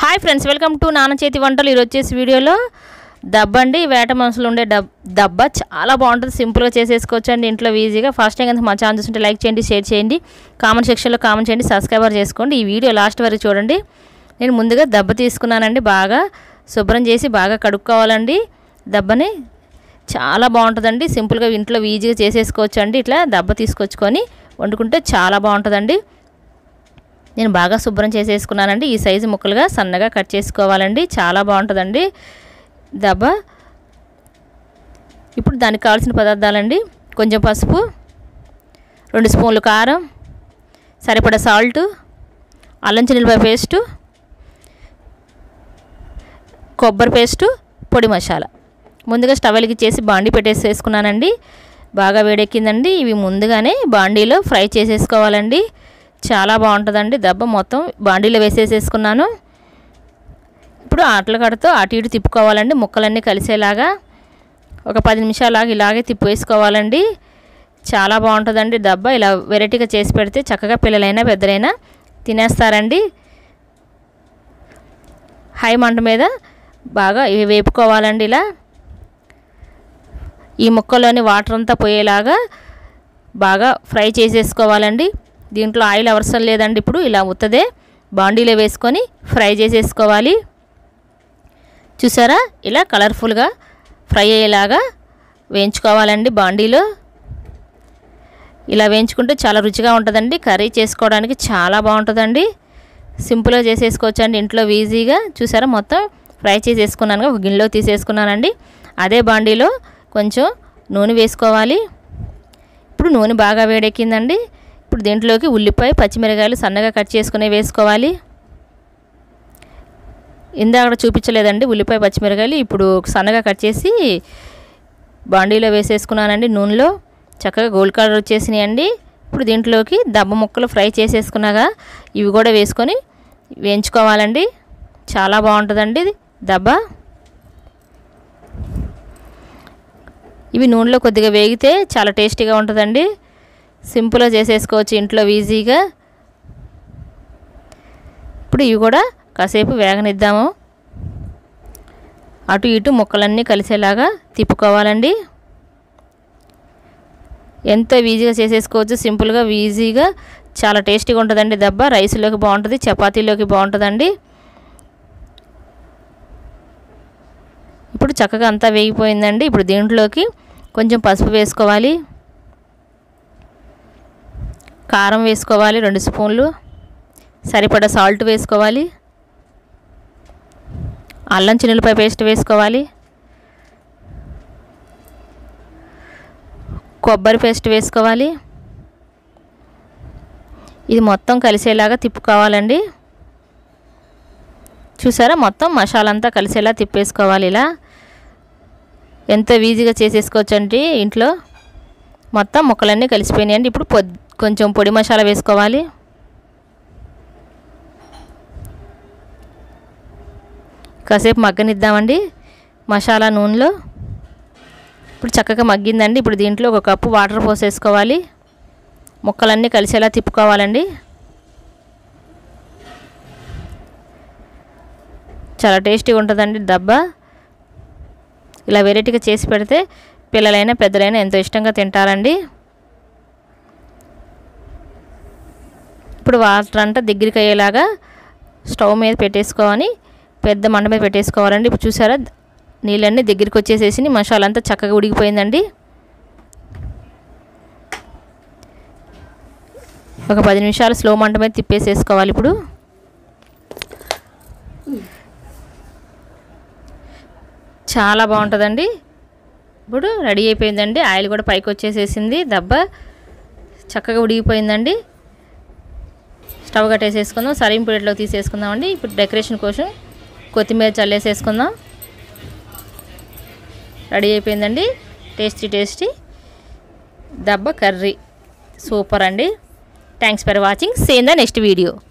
hi friends welcome to నాన్న చేతి వంటలు ఈరోజు వచ్చేసి వీడియోలో దబ్బ అండి వేట మనసులో ఉండే డబ్ దబ్బ చాలా బాగుంటుంది సింపుల్గా చేసేసుకోవచ్చు అండి ఇంట్లో ఈజీగా ఫస్ట్ టైం కనుక మా ఛానల్ చూస్తుంటే లైక్ చేయండి షేర్ చేయండి కామెంట్ సెక్షన్లో కామెంట్ చేయండి సబ్స్క్రైబర్ చేసుకోండి ఈ వీడియో లాస్ట్ వరకు చూడండి నేను ముందుగా దెబ్బ తీసుకున్నానండి బాగా శుభ్రం చేసి బాగా కడుక్కోవాలండి దెబ్బని చాలా బాగుంటుందండి సింపుల్గా ఇంట్లో ఈజీగా చేసేసుకోవచ్చు అండి ఇట్లా దెబ్బ తీసుకొచ్చుకొని వండుకుంటే చాలా బాగుంటుందండి నేను బాగా శుభ్రం చేసేసుకున్నానండి ఈ సైజు ముక్కలుగా సన్నగా కట్ చేసుకోవాలండి చాలా బాగుంటుందండి దెబ్బ ఇప్పుడు దానికి కావాల్సిన పదార్థాలండి కొంచెం పసుపు రెండు స్పూన్లు కారం సరిపడా సాల్ట్ అల్లం చిల్లిపాయ పేస్టు కొబ్బరి పేస్టు పొడి మసాలా ముందుగా స్టవ్ వెలిగించేసి బాండీ పెట్టేసి వేసుకున్నానండి బాగా వేడెక్కిందండి ఇవి ముందుగానే బాండీలో ఫ్రై చేసేసుకోవాలండి చాలా బాగుంటుందండి దెబ్బ మొత్తం బాండీలో వేసేసేసుకున్నాను ఇప్పుడు ఆటల కడతో అటు ఇటు తిప్పుకోవాలండి ముక్కలన్నీ కలిసేలాగా ఒక పది నిమిషాలాగా ఇలాగే తిప్పి వేసుకోవాలండి చాలా బాగుంటుందండి దెబ్బ ఇలా వెరైటీగా చేసి పెడితే చక్కగా పిల్లలైనా పెద్దలైనా తినేస్తారండి హై మంట మీద బాగా ఇవి వేపుకోవాలండి ఇలా ఈ ముక్కలోని వాటర్ అంతా పోయేలాగా బాగా ఫ్రై చేసేసుకోవాలండి దీంట్లో ఆయిల్ అవసరం లేదండి ఇప్పుడు ఇలా ఉత్తదే బాండీలో వేసుకొని ఫ్రై చేసేసుకోవాలి చూసారా ఇలా కలర్ఫుల్గా ఫ్రై అయ్యేలాగా వేయించుకోవాలండి బాండీలో ఇలా వేయించుకుంటే చాలా రుచిగా ఉంటుందండి కర్రీ చేసుకోవడానికి చాలా బాగుంటుందండి సింపుల్గా చేసేసుకోవచ్చు అండి ఇంట్లో ఈజీగా చూసారా మొత్తం ఫ్రై చేసేసుకున్నాను ఒక గిన్నెలో తీసేసుకున్నానండి అదే బాండీలో కొంచెం నూనె వేసుకోవాలి ఇప్పుడు నూనె బాగా వేడెక్కిందండి ఇప్పుడు దీంట్లోకి ఉల్లిపాయ పచ్చిమిరకాయలు సన్నగా కట్ చేసుకుని వేసుకోవాలి ఇందాక చూపించలేదండి ఉల్లిపాయ పచ్చిమిరకాయలు ఇప్పుడు సన్నగా కట్ చేసి బాండీలో వేసేసుకున్నానండి నూనెలో చక్కగా గోల్డ్ కలర్ వచ్చేసినాయండి ఇప్పుడు దీంట్లోకి దబ్బ ముక్కలు ఫ్రై చేసేసుకున్నాగా ఇవి కూడా వేసుకొని వేయించుకోవాలండి చాలా బాగుంటుందండి దబ్బ ఇవి నూనెలో కొద్దిగా వేగితే చాలా టేస్టీగా ఉంటుందండి సింపుల్గా చేసేసుకోవచ్చు ఇంట్లో ఈజీగా ఇప్పుడు ఇవి కూడా కాసేపు వేగనిద్దాము అటు ఇటు ముక్కలన్నీ కలిసేలాగా తిప్పుకోవాలండి ఎంతో ఈజీగా చేసేసుకోవచ్చు సింపుల్గా ఈజీగా చాలా టేస్టీగా ఉంటుందండి దెబ్బ రైస్లోకి బాగుంటుంది చపాతీలోకి బాగుంటుందండి ఇప్పుడు చక్కగా అంతా వేగిపోయిందండి ఇప్పుడు దీంట్లోకి కొంచెం పసుపు వేసుకోవాలి కారం వేసుకోవాలి రెండు స్పూన్లు సరిపడా సాల్ట్ వేసుకోవాలి అల్లం చిన్నులపై పేస్ట్ వేసుకోవాలి కొబ్బరి పేస్ట్ వేసుకోవాలి ఇది మొత్తం కలిసేలాగా తిప్పుకోవాలండి చూసారా మొత్తం మసాలా అంతా కలిసేలా తిప్పేసుకోవాలి ఇలా ఎంతో ఈజీగా చేసేసుకోవచ్చు అండి ఇంట్లో మొత్తం ముక్కలన్నీ కలిసిపోయినాయండి ఇప్పుడు పొద్ కొంచెం పొడి మసాలా వేసుకోవాలి కాసేపు మగ్గనిద్దామండి మసాలా నూనెలో ఇప్పుడు చక్కగా మగ్గిందండి ఇప్పుడు దీంట్లో ఒక కప్పు వాటర్ పోసేసుకోవాలి ముక్కలన్నీ కలిసేలా తిప్పుకోవాలండి చాలా టేస్టీగా ఉంటుందండి దబ్బ ఇలా వెరైటీగా చేసి పెడితే పిల్లలైనా పెద్దలైనా ఎంతో ఇష్టంగా తింటారండి ఇప్పుడు వాటర్ అంతా దగ్గరికి అయ్యేలాగా స్టవ్ మీద పెట్టేసుకోవాలి పెద్ద మంట మీద పెట్టేసుకోవాలండి ఇప్పుడు చూసారా నీళ్ళన్నీ దగ్గరికి వచ్చేసేసి మసాలా అంతా చక్కగా ఉడికిపోయిందండి ఒక పది నిమిషాలు స్లో మంట మీద తిప్పేసేసుకోవాలి ఇప్పుడు చాలా బాగుంటుందండి ఇప్పుడు రెడీ అయిపోయిందండి ఆయిల్ కూడా పైకి వచ్చేసేసింది దెబ్బ చక్కగా ఉడిగిపోయిందండి స్టవ్ కట్టేసేసుకుందాం సరింగ్ ప్లేట్లో తీసేసుకుందామండి ఇప్పుడు డెకరేషన్ కోసం కొత్తిమీర చల్లేసేసుకుందాం రెడీ అయిపోయిందండి టేస్టీ టేస్టీ దబ్బ కర్రీ సూపర్ అండి thanks for watching same the next video